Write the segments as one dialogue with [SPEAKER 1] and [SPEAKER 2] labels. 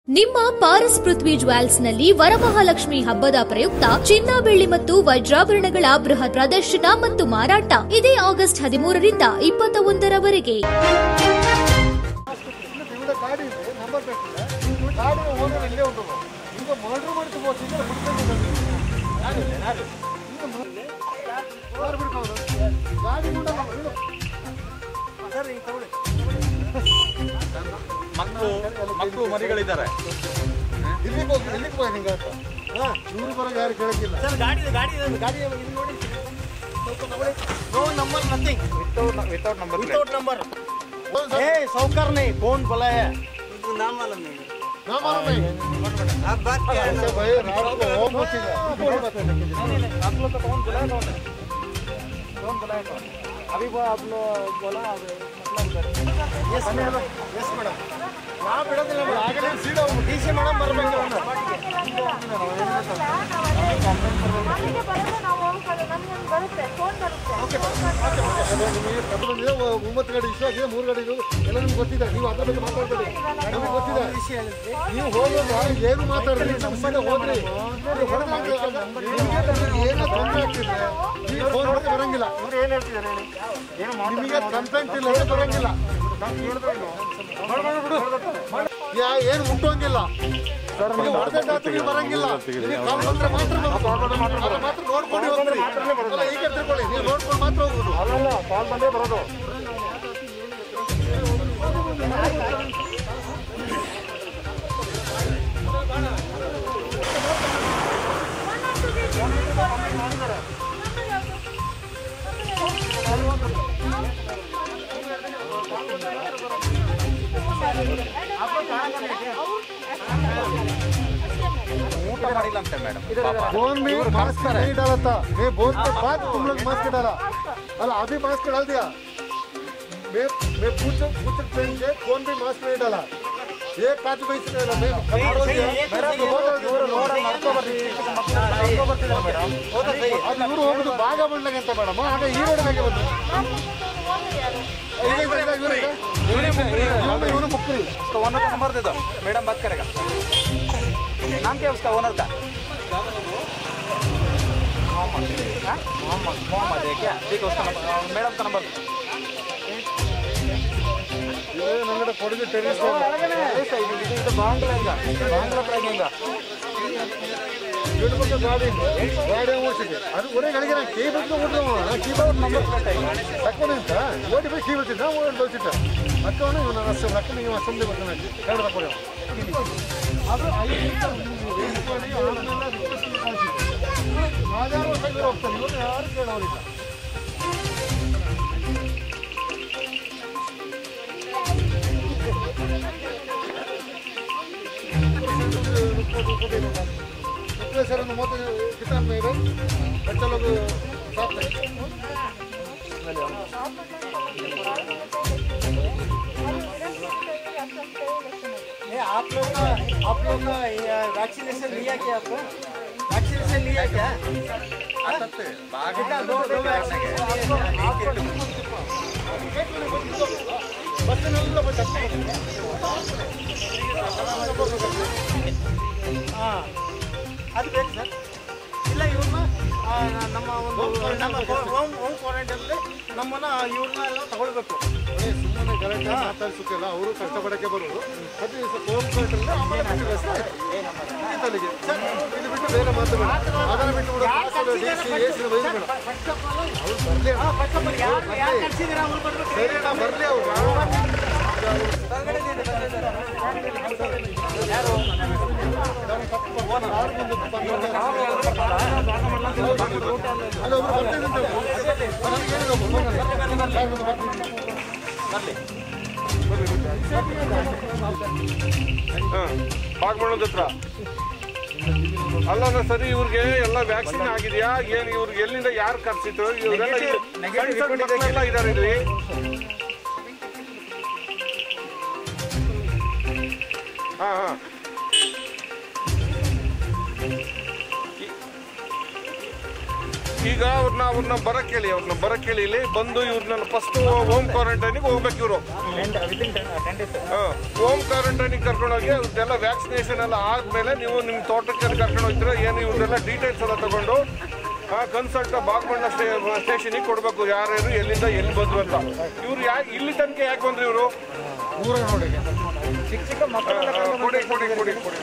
[SPEAKER 1] ನಿಮ್ಮ ಪಾರಸ್ ಪೃಥ್ವಿ ಜ್ಯುವೆಲ್ಸ್ ನಲ್ಲಿ ವರಮಹಾಲಕ್ಷ್ಮಿ ಹಬ್ಬದ ಪ್ರಯುಕ್ತ ಚಿನ್ನ ಬೆಳ್ಳಿ ಮತ್ತು ವಜ್ರಾಭರಣಗಳ ಬೃಹತ್ ಪ್ರದರ್ಶನ ಮತ್ತು ಮಾರಾಟ ಇದೇ ಆಗಸ್ಟ್ ಹದಿಮೂರರಿಂದ ಇಪ್ಪತ್ತ ಒಂದರವರೆಗೆ
[SPEAKER 2] ഇവിടെ കാടി ഉണ്ട് നമ്പർ പ്ലേറ്റ് ഇല്ല കാടി ഓർഡർ ഇല്ലേ ഉണ്ടോ ಈಗ ಮರ್ಡರ್ ಮಾಡಿ ಹೋಗ್ತಿದ್ರೆ ಗಾಡಿ ನೋಡಲ್ಲ ಬಿಡು.
[SPEAKER 3] ಮಕ್ಕಳು ಮಕ್ಕಳು ಮರಿಗಳಿದ್ದಾರೆ
[SPEAKER 2] ಇಲ್ಲಿಗೆ ಹೋಗಿ ಎಲ್ಲಿಗೆ ಹೋಗಿ ನಿಂಗೆ ಅಂತ ಹಾ ಇವ್ರು ಬರೋದು ಯಾರು ಕೇಳಕ್ಕಿಲ್ಲ
[SPEAKER 4] ಸರ್ ಗಾಡಿ ಇದೆ, ಗಾಡಿ ಇದೆ, ಗಾಡಿ ಇದೆ, ಇಲ್ಲಿ ನೋಡಿ ಸ್ವಲ್ಪ ತಗೊಳ್ಳಿ. No number, nothing.
[SPEAKER 3] Without number
[SPEAKER 4] Without number. ए साहूकार नहीं कौन बोला है नाम वाला नहीं
[SPEAKER 2] ನಾ ಮಾಲೂಮ್ ನೈ.
[SPEAKER 4] आप बात क्या है
[SPEAKER 2] ऐसे भाई रात को होम होती है
[SPEAKER 4] आप लोग का कौन बोला है कौन है कौन बोला है कौन अभी वो आप लोग बोला अब मतलब यस मैडम यस मैडम
[SPEAKER 2] ನಾ ಬಿಡೋದಿಲ್ಲ ಮೇಡಮ್. ಆಗಲೇ ಸೀದಾ ಹೋಗ್ಬಿಟ್ಟು.
[SPEAKER 4] ಡಿ ಸಿ ಮೇಡಮ್ ಬರಬೇಕು
[SPEAKER 5] ನಮಗೆ ಬರೋದು ನಾವು ಹೋಗ್ಬೋದು ನಮ್ಗೊಂದು ಬರುತ್ತೆ ಫೋನ್ ಬರುತ್ತೆ
[SPEAKER 2] ಅದು ನಿಮಗೆ ಕದ್ದು ಬಂದಿದೆ ಒ- ಒಂಬತ್ತು ಗಾಡಿ ಇಶ್ಯೂ ಆಗಿದೆ ಮೂರು ಗಾಡಿ ಇರೋದು ಎಲ್ಲ ನಿಮ್ಗೆ ಗೊತ್ತಿದೆ ನೀವು ಅದ್ರ ಬಗ್ಗೆ ಮಾತಾಡ್ಬೇಡಿ ನಮಗೆ ಗೊತ್ತಿದೆ ನೀವು ಹೋಗೋದು ಏನು ಮಾತಾಡ್ರಿ ನಮ್ಮ ಮನೆ ಹೋಗ್ರಿ ನೀವು ಹೊರಗೆ ನಿಮಗೆ ಏನೋ ತೊಂದರೆ ಆಗ್ತಿದೆ ನೀವು ಫೋನ್ ಮಾಡಿ ಬರಂಗಿಲ್ಲ
[SPEAKER 4] ಏನು ಹೇಳ್ತಿದ್ದಾರೆ ಹೇಳಿ ಏನು
[SPEAKER 2] ನಿಮಗೆ ಕಂಪ್ಲೇಂಟ್ ಇಲ್ಲ ಅಂದ್ರೆ ಬರಂಗಿಲ್ಲ ಯಾ ಏನು ಮುಟ್ಟೋಂಗಿಲ್ಲ ನೀವು ಹೊಡೆದ ನೀವು ಬರಂಗಿಲ್ಲ ನೀವು ಕಾಲ್ ಬಂದ್ರೆ ಮಾತ್ರ ಬರೋದು. ಅಲ್ಲ, ಮಾತ್ರ ನೋಡ್ಕೊಂಡು ಹೋಗ್ರಿ ಅಲ್ಲ, ಈಗ ತಿಳ್ಕೊಳ್ಳಿ ನೀವು ನೋಡ್ಕೊಂಡು ಮಾತ್ರ ಹೋಗುದು
[SPEAKER 4] ಅಲ್ಲಲ್ಲ ಕಾಲ್ ಬಂದೇ ಬರೋದು
[SPEAKER 3] ಊಟ ಮಾಡಿಲ್ಲ ಅಂತೆ ಮೇಡಮ್ ಪಾಪ
[SPEAKER 2] फोन में मास्क नहीं डाला था मैं बोल के बाद तुम लोग मास्क डाला अरे अभी मास्क डाल दिया मैं मैं पूछ पूछ ट्रेन से फोन भी मास्क नहीं डाला ये काज भाई से डाला मैं कभी बोल दिया मेरा तो बोल ಅದು ಇವರು ಹೋಗುದು ಭಾಗ ಬಂಡ್ಲಾಗ ಅಂತ ಮೇಡಮ್ ಆಗ ಈ ರೋಡ್ ಬಗ್ಗೆ ಬಂದು ಇವನು ಮುಕ್ರಿ
[SPEAKER 3] उसका ओनर का नंबर दे दो मैडम बात करेगा नाम क्या है उसका ओनर का मोहम्मद हाँ? मोहम्मद मोहम्मद है क्या ठीक है उसका नंबर मैडम का नंबर दो
[SPEAKER 2] ನನ್ನಡೆ ಕೊಡುಗೆ ಟೆರಿಸ್
[SPEAKER 3] ऐसा ಇದು ಇದು ಇದು ಬಾಂಗ್ಲಾ ಈಗ ಬಾಂಗ್ಲಾ ಪ್ರಾಗ
[SPEAKER 2] ಇಡ್ಬೇಕು ಗಾಡಿ ಗಾಡಿ ಓಡಿಸಿದೆ ಅದು ಒಳ್ಳೆ ಗಳಿಗೆ ನಾನು ಕೀ ಬಿಟ್ಟು ಓಡಿದ ಕೀ ಬೋರ್ಡ್ ನಂಬರ್ ತಕ್ಕೊಂಡೆ ಅಂತ ಓಡಿ போய் கீ வச்சுட்டு தான் ஓடி வச்சுட்டு அக்கவனே இவன் அசம் லக்கம் இவன் அசம்பி பண்ணாச்சு கேரளா போறோம் ಅದು ಐದು ಆಧಾರ ಸಂಗ್ರಹ ಹೋಗ್ತಾರೆ ಇವನು ಯಾರು ಕೇಳೋರಿಲ್ಲ सर मौत कितना मेरे बच्चा लोग साथ में
[SPEAKER 4] ये आप लोग का आप लोग का वैक्सीनेशन लिया क्या आपका वैक्सीनेशन लिया क्या कितना दो दो ಹಾಂ ಅದು ಬೇಕು ಸರ್ ಇಲ್ಲ ಇವ್ರನ್ನ ಆ, ನಮ್ಮ ಒಂದು ನಮ್ಮ ಹೋಮ್ ಹೋಮ್ ಕ್ವಾರಂಟೈನಲ್ಲಿ ನಮ್ಮನ್ನ ಇವ್ರನ್ನ ಎಲ್ಲ ತಗೊಳ್ಬೇಕು
[SPEAKER 2] ಸುಮ್ಮನೆ ಗಲಾಟೆ ಮಾತಾಡ್ಸೋಕ್ಕೆಲ್ಲ ಅವರು ಕಷ್ಟಪಡಕ್ಕೆ ಬರೋದು ಪ್ರತಿ ದಿವಸ ಹೋಗ್ಬಿಟ್ರೆ ಆಮೇಲೆ ಬಿಟ್ಟು ರಸ್ತೆ ಮುಗೀತಲ್ಲಿಗೆ. ಸರ್, ಇದು ಬಿಟ್ಟು ಬೇರೆ ಮಾತು ಬೇಡ ಅದನ್ನ ಬಿಟ್ಟು ಬಿಡು ಹಾಸನ, DC, AC ನ ಬೈದು ಬೇಡ ಅವ್ರು ಬರ್ಲಿ
[SPEAKER 4] ಯಾರು ಕಳ್ಸಿದ್ದೀರಾ ಅವ್ರು ಬರ್ಬೇಕು
[SPEAKER 2] ಸರಿ ನಾ ಬರ್ಲಿ ಅವರು ಅಲ್ಲಿ ಒಬ್ರು ಬರ್ತಿದ್ದಂತೆ ನನಗೆ ಹೇಳಿದ್ರು ಒಬ್ರು ಹೋಗಲ್ಲ. ಸರ್, ಒಂದು ಬರ್ತೀನಿ.
[SPEAKER 6] ಬಾಗ್ಮಣದ ಹತ್ರ ಅಲ್ಲ ಸರಿ ಇವ್ರಿಗೆ ಎಲ್ಲ ವ್ಯಾಕ್ಸಿನ್ ಆಗಿದೆಯಾ ಏನ್ ಇವ್ರಿಗೆ ಎಲ್ಲಿಂದ ಯಾರು ಕರ್ಸಿದ್ರು ಇವರೆಲ್ಲ ಇಲ್ಲಿ ಸಣ್ಣ ಸಣ್ಣ ಮಕ್ಕಳೆಲ್ಲ ಇದಾರೆ ಇಲ್ಲಿ ಹಾ ಹಾ ಈಗ ಅವ್ರನ್ನ ಅವ್ರನ್ನ ಬರಕ್ ಹೇಳಿ ಅವ್ರನ್ನ ಬರಕ್ ಹೇಳಿ ಇಲ್ಲಿ ಬಂದು ಇವ್ರನ್ನ ಫಸ್ಟ್ ಹೋಮ್ ಕ್ವಾರಂಟೈನಿಗೆ ಹೋಗ್ಬೇಕು ಇವರು ಹೋಮ್ ಕ್ವಾರಂಟೈನಿಗೆ ಕರ್ಕೊಂಡೋಗಿ ಅದೆಲ್ಲ ವ್ಯಾಕ್ಸಿನೇಷನ್ ಎಲ್ಲ ಆದ್ಮೇಲೆ ನೀವು ನಿಮ್ಮ ತೋಟಕ್ಕೆ ಕರ್ಕೊಂಡು ಹೋಗ್ತೀರಾ ಏನು ಇವ್ರನ್ನೆಲ್ಲ ಡೀಟೇಲ್ಸ್ ಎಲ್ಲ ತಗೊಂಡು ಆ ಕನ್ಸಲ್ಟ್ ಬಾಗಮಣ್ಣ ಸ್ಟೇಷನಿಗೆ ಕೊಡ್ಬೇಕು ಯಾರ್ಯಾರು ಎಲ್ಲಿಂದ ಎಲ್ಲಿ ಬಂದ್ರು ಅಂತ ಇವ್ರು ಯಾಕೆ ಇಲ್ಲಿ ತನಕ ಯಾಕೆ ಬಂದ್ರು ಇವರು
[SPEAKER 3] ಚಿಕ್ಕ ಚಿಕ್ಕ ಮಕ್ಕಳೆಲ್ಲ
[SPEAKER 6] ಕೊಡಿ ಕೊಡಿ ಕೊಡಿ ಕೊಡಿ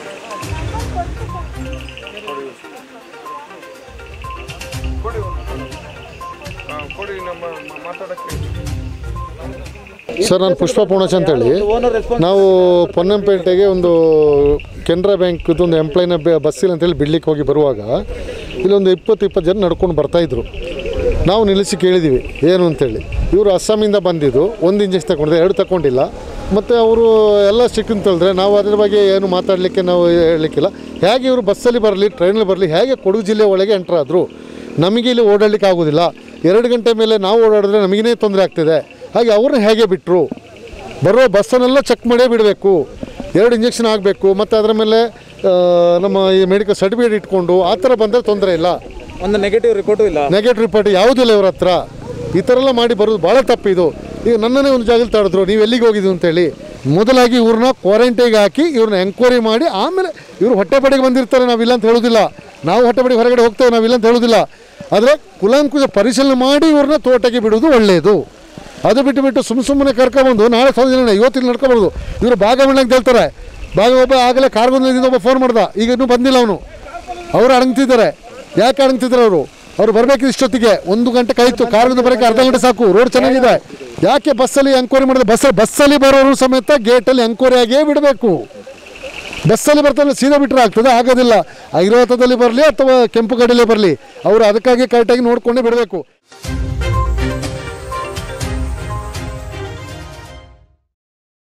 [SPEAKER 6] ಕೊಡಿ ಹಾ, ಕೊಡಿ ನಮ್ಮ ಮ- ಮಾತಾಡಕ್ಕೆ
[SPEAKER 2] ಸರ್ ನಾನು ಪುಷ್ಪ ಪೂರ್ಣಚ್ ಅಂತೇಳಿ ನಾವು ಪೊನ್ನಂಪೇಟೆಗೆ ಒಂದು ಕೆನರಾ ಬ್ಯಾಂಕ್ದು ಒಂದು ಎಂಪ್ಲಾಯ್ನ ಬಸ್ಸಿಲ್ಲ ಅಂತೇಳಿ ಬಿಡ್ಲಿಕ್ಕೆ ಹೋಗಿ ಬರುವಾಗ ಇಲ್ಲೊಂದು ಇಪ್ಪತ್ತು ಇಪ್ಪತ್ತು ಜನ ನಡ್ಕೊಂಡು ಬರ್ತಾಯಿದ್ರು ನಾವು ನಿಲ್ಲಿಸಿ ಕೇಳಿದ್ದೀವಿ ಏನು ಅಂತೇಳಿ ಇವರು ಅಸ್ಸಾಮಿಂದ ಬಂದಿದ್ದು ಒಂದು ಇಂಜೆಕ್ಷನ್ ತಗೊಂಡಿದ್ದೆ ಎರಡು ತಗೊಂಡಿಲ್ಲ ಮತ್ತು ಅವರು ಎಲ್ಲ ಸ್ಟಿಕ್ ಅಂತ ಹೇಳಿದ್ರೆ ನಾವು ಅದ್ರ ಬಗ್ಗೆ ಏನು ಮಾತಾಡಲಿಕ್ಕೆ ನಾವು ಹೇಳಲಿಕ್ಕಿಲ್ಲ ಹೇಗೆ ಇವರು ಬಸ್ಸಲ್ಲಿ ಬರಲಿ ಟ್ರೈನಲ್ಲಿ ಬರಲಿ ಹೇಗೆ ಕೊಡಗು ಜಿಲ್ಲೆ ಒಳಗೆ ಎಂಟ್ರ್ ಆದರು ನಮಗೆ ಇಲ್ಲಿ ಓಡಾಡಲಿಕ್ಕೆ ಆಗೋದಿಲ್ಲ ಎರಡು ಗಂಟೆ ಮೇಲೆ ನಾವು ಓಡಾಡಿದ್ರೆ ನಮಗೇ ತೊಂದರೆ ಆಗ್ತಿದೆ ಹಾಗೆ ಅವ್ರನ್ನ ಹೇಗೆ ಬಿಟ್ಟರು ಬರೋ ಬಸ್ಸನ್ನೆಲ್ಲ ಚೆಕ್ ಮಾಡೇ ಬಿಡಬೇಕು ಎರಡು ಇಂಜೆಕ್ಷನ್ ಆಗಬೇಕು ಮತ್ತು ಅದರ ಮೇಲೆ ಆ, ನಮ್ಮ ಈ ಮೆಡಿಕಲ್ ಸರ್ಟಿಫಿಕೇಟ್ ಇಟ್ಕೊಂಡು ಆ ಥರ ಬಂದರೆ ತೊಂದರೆ ಇಲ್ಲ
[SPEAKER 3] ಒಂದು ನೆಗೆಟಿವ್ ರಿಪೋರ್ಟು ಇಲ್ಲ
[SPEAKER 2] ನೆಗೆಟಿವ್ ರಿಪೋರ್ಟ್ ಯಾವುದಿಲ್ಲ ಇವ್ರ ಹತ್ರ ಈ ಥರ ಎಲ್ಲ ಮಾಡಿ ಬರೋದು ಭಾಳ ತಪ್ಪಿದು ಈಗ ನನ್ನನ್ನೇ ಒಂದು ಜಾಗದಲ್ಲಿ ತಡೆದ್ರು ನೀವು ಎಲ್ಲಿಗೆ ಹೋಗಿದ್ದು ಅಂತೇಳಿ ಮೊದಲಾಗಿ ಇವ್ರನ್ನ ಕ್ವಾರಂಟೈನ್ಗೆ ಹಾಕಿ ಇವ್ರನ್ನ ಎಂಕ್ವೈರಿ ಮಾಡಿ ಆಮೇಲೆ ಇವರು ಹೊಟ್ಟೆಪಡೆಗೆ ಬಂದಿರ್ತಾರೆ ನಾವಿಲ್ಲ ಅಂತ ಹೇಳೋದಿಲ್ಲ ನಾವು ಹೊಟ್ಟೆಪಡೆಗೆ ಹೊರಗಡೆ ಹೋಗ್ತೇವೆ ನಾವಿಲ್ಲ ಅಂತ ಹೇಳೋದಿಲ್ಲ ಆದರೆ ಕುಲಾಂಕುಶ ಪರಿಶೀಲನೆ ಮಾಡಿ ಇವ್ರನ್ನ ತೋಟಕ್ಕೆ ಬಿಡುವುದು ಒಳ್ಳೆಯದು ಅದು ಬಿಟ್ಟು ಬಿಟ್ಟು ಸುಮ್ಮ ಸುಮ್ಮನೆ ಕರ್ಕೊಬಂದು ನಾಳೆ ಸಾವಿರ ಜನ ಇವತ್ತಿನ ನಡ್ಕೊಬೋದು ಇವರು ಭಾಗಮಣ್ಣಕ್ಕೆ ಹೇಳ್ತಾರೆ ಭಾಗ ಒಬ್ಬ ಆಗಲೇ ಕಾರ್ಗೊಂದಿಂದ ಒಬ್ಬ ಫೋನ್ ಮಾಡ್ದ ಈಗ ಇನ್ನೂ ಬಂದಿಲ್ಲ ಅವನು ಅವರು ಅಡಂಗ್ತಿದ್ದಾರೆ ಯಾಕೆ ಅಡಂಗ್ತಿದ್ದಾರೆ ಅವರು ಅವ್ರು ಬರಬೇಕು ಇಷ್ಟೊತ್ತಿಗೆ ಒಂದು ಗಂಟೆ ಕಾಯ್ತು ಕಾರಿಂದ ಬರೋಕ್ಕೆ ಅರ್ಧ ಗಂಟೆ ಸಾಕು ರೋಡ್ ಚೆನ್ನಾಗಿದೆ ಯಾಕೆ ಬಸ್ಸಲ್ಲಿ ಎಂಕ್ವೈರಿ ಮಾಡಿದ್ರೆ ಬಸ್ಸಲ್ಲಿ ಬಸ್ಸಲ್ಲಿ ಬರೋರು ಸಮೇತ ಗೇಟಲ್ಲಿ ಎಂಕ್ವೈರಿ ಆಗಿಯೇ ಬಿಡಬೇಕು ಬಸ್ಸಲ್ಲಿ ಬರ್ತಾರೆ ಸೀದಾ ಬಿಟ್ಟರೆ ಆಗ್ತದೆ ಆಗೋದಿಲ್ಲ ಐರಾವತದಲ್ಲಿ ಬರಲಿ ಅಥವಾ ಕೆಂಪು ಗಡಿಲೇ ಬರಲಿ ಅವರು ಅದಕ್ಕಾಗಿ ಕರೆಕ್ಟಾಗಿ ನೋಡಿಕೊಂಡೇ ಬಿಡಬೇಕು